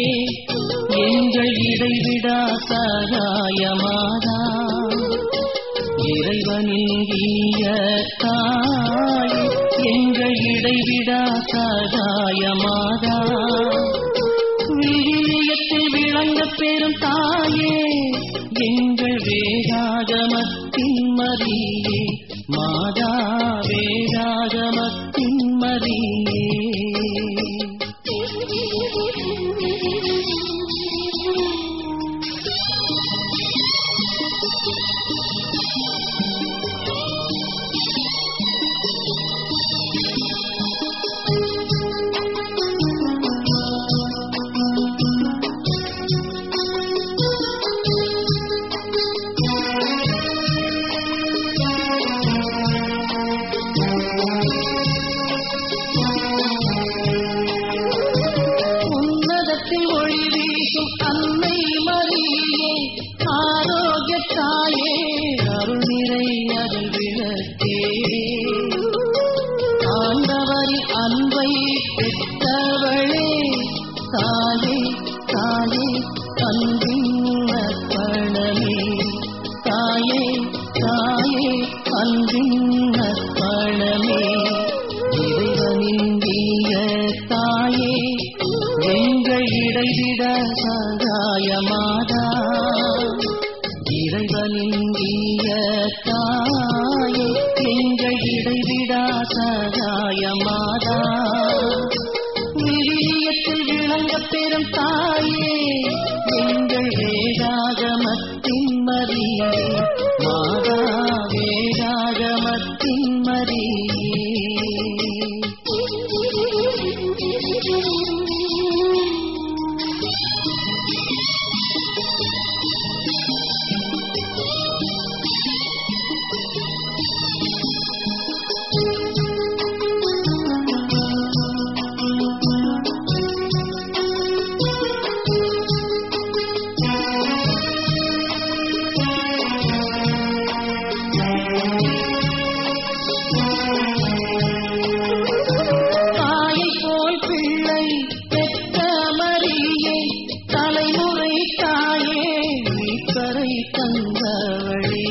எங்கள் இடைவிடா சகாயமாதா இறைவனின் ஈய தாயே எங்கள் இடைவிடா சகாயமாதா விழியத்தில் விளங்க பெறும் தாயே எங்கள் வேதாகமத்தின் மரியே மாதா வேதாகமத்தின் மரியே உன்னதத்தில் ஒளி வீசும் அன்னை மரியே ஆரோக்கிய தாயே அருள் நிறை அதில் விளக்கே ஆண்டவரின் அன்பை பெற்றவளே தாயே தாயே அன்பின் அர்ப்பணமே தாயே தாயே அன்பின் அர்ப்பணமே இறைவனின் தீய தாயே எங்கள் இடைவிட சகாயமாதா இறைவனின் தீய தாயே எங்கள் இடைவிடா சகாயமாதா விழியத்தில் விளங்க பெறும் தாயே எங்கள் வேதாகமத்தின் மரியே மாதா வேதாகமத்தின் மரியே தாயை போல் பிள்ளை பெற்ற மரியே தலைமுறை தாயே மீட்பரை தந்தவளே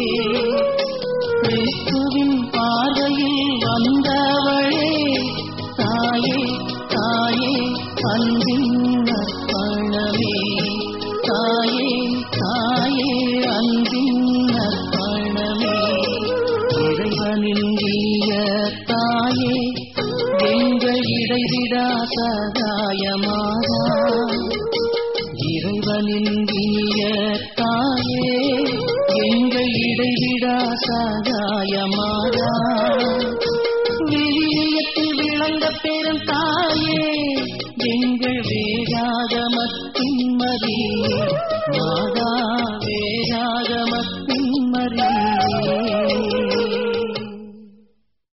கிறிஸ்துவின் பார்வையில் வந்தவளே தாயே தாயே அன்பின் அர்ப்பணமே தாயே தாயே அன்பின் அர்ப்பணமே இறைவனின் ஈய தாயே எங்கள் இடைவிடா சகாயமாதா இறைவனின் ஈய தாயே எங்கள் இடைவிடா சகாயமாதா விழியத்தில் விளங்க பெறும் தாயே